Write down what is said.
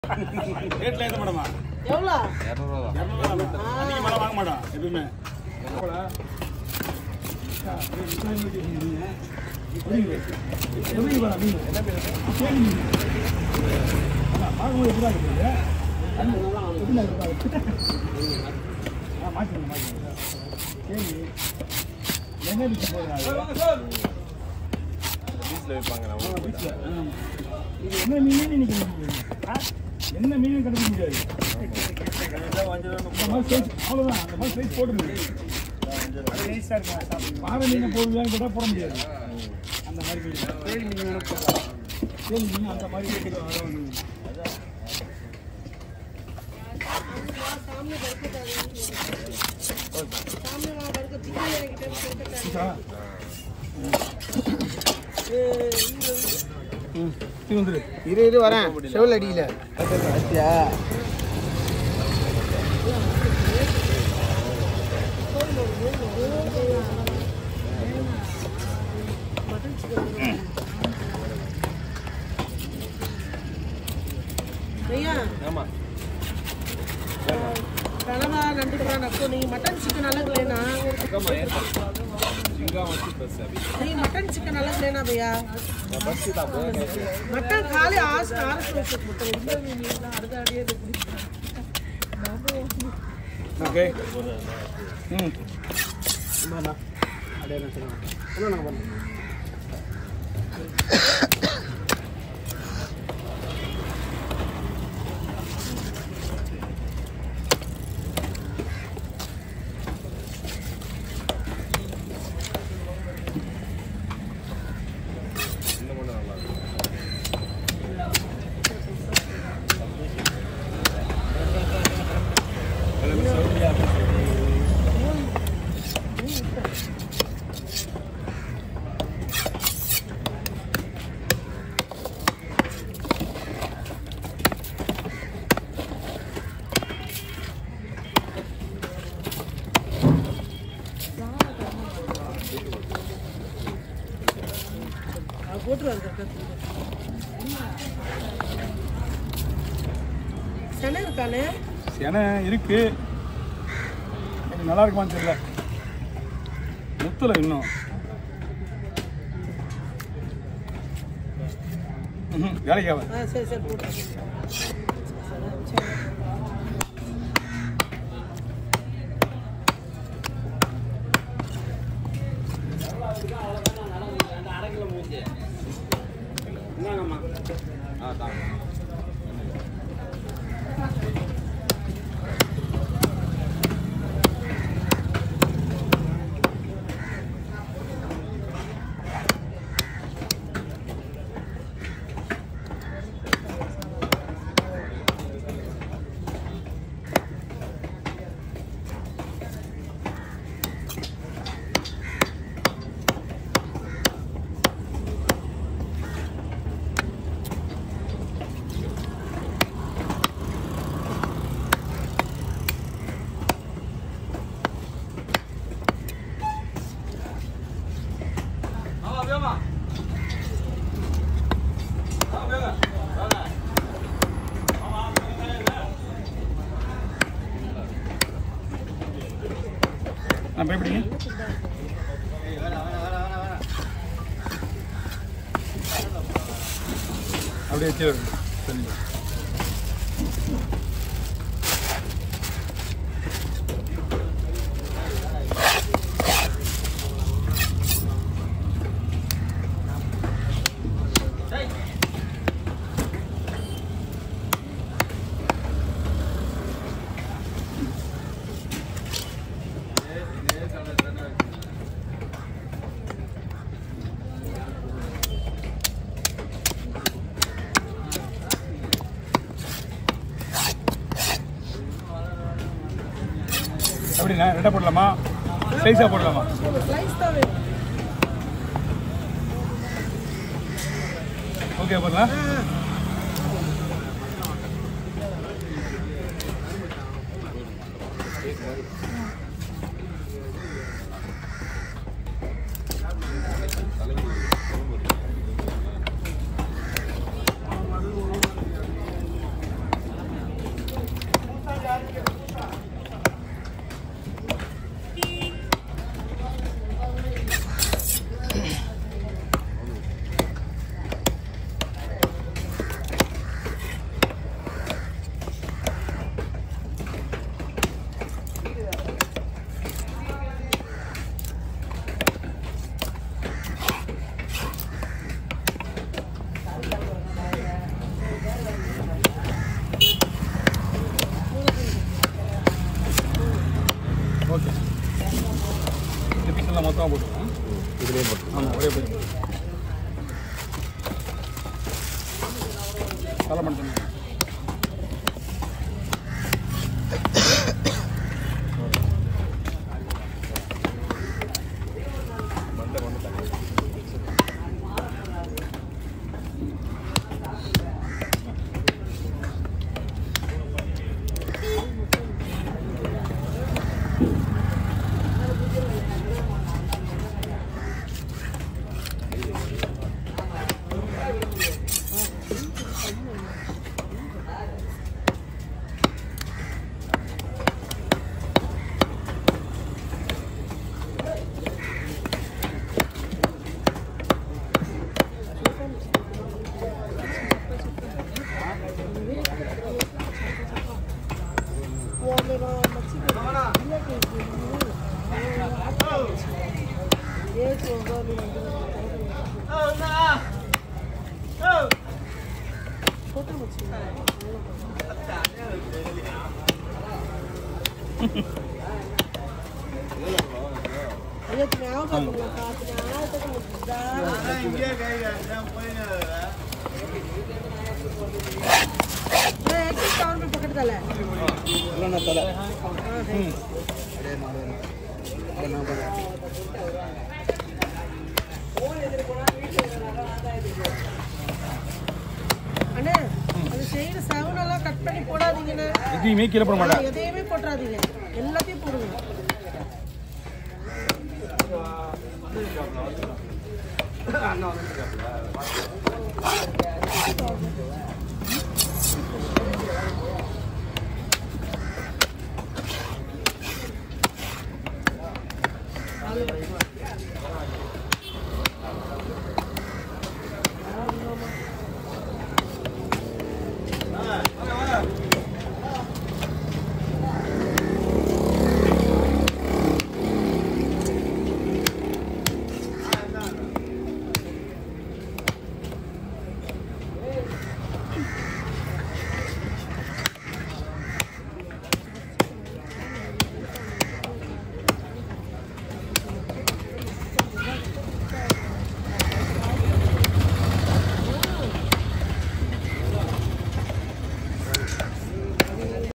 ரேட்ல ஏத்த மாட்டோமா எவ்வளோ இரநூறுவா அதிக மேலே வாங்க மாட்டோம் எப்பயுமே என்ன மீன் இன்னைக்கு என்ன மீன் கண்டுபிடிக்க முடியாது இந்த மாதிரி size, அவ்வளவுதான் அந்த மாதிரி சைஸ் போட்டுருங்க பாறை மீன் போடுவியான்னு கேட்டால் போட முடியாது அந்த மாதிரி மீன் தேடி மீன் வேணும் போடலாம் தேடி மீன் அந்த மாதிரி வர வந்து சாமி படுக்க சாமி படுக்க சிக்கன் இறக்கிட்டு சொல்லிட்டு இது வந்துரு இரு இரு வரேன் செவில் அடியில ஐயா கனவா நண்டுக்கிறா நக்கோ நீ மட்டன் சிக்கன் அழகுலேனா நீ மட்டன் சிக்கன் அழகுலேனா பையா மட்டன் காலி ஆசை ஆரசு வச்சு போட்டேன் இந்த மீன் அடுத்த அடியே ஓகே ம் போட்டுருவாங்க சென்னை இருக்கானே செனை இருக்கு கொஞ்சம் நல்லா இருக்குமான்னு தெரியல முத்துல இன்னும் ம்ஹும், வேலைக்கு ஆகாது ஆ சரி சரி போட்டு நான் பயப்படுங்க அப்படியே வச்சு சரிங்க அப்படிண்ணா ரெட்டை போடலாமா சைஸாக போடலாமா ஸ்லைஸ் தான் வேணும் ஓகே போடலாம் பக்கத்துல அண்ணே அது செய்யற சவுனெல்லாம் கட் பண்ணி போடாதீங்கண்ணே எதையுமே கீழே போட மாட்டேன் எதையுமே போட்டுறாதீங்க எல்லாத்தையும் போடுங்க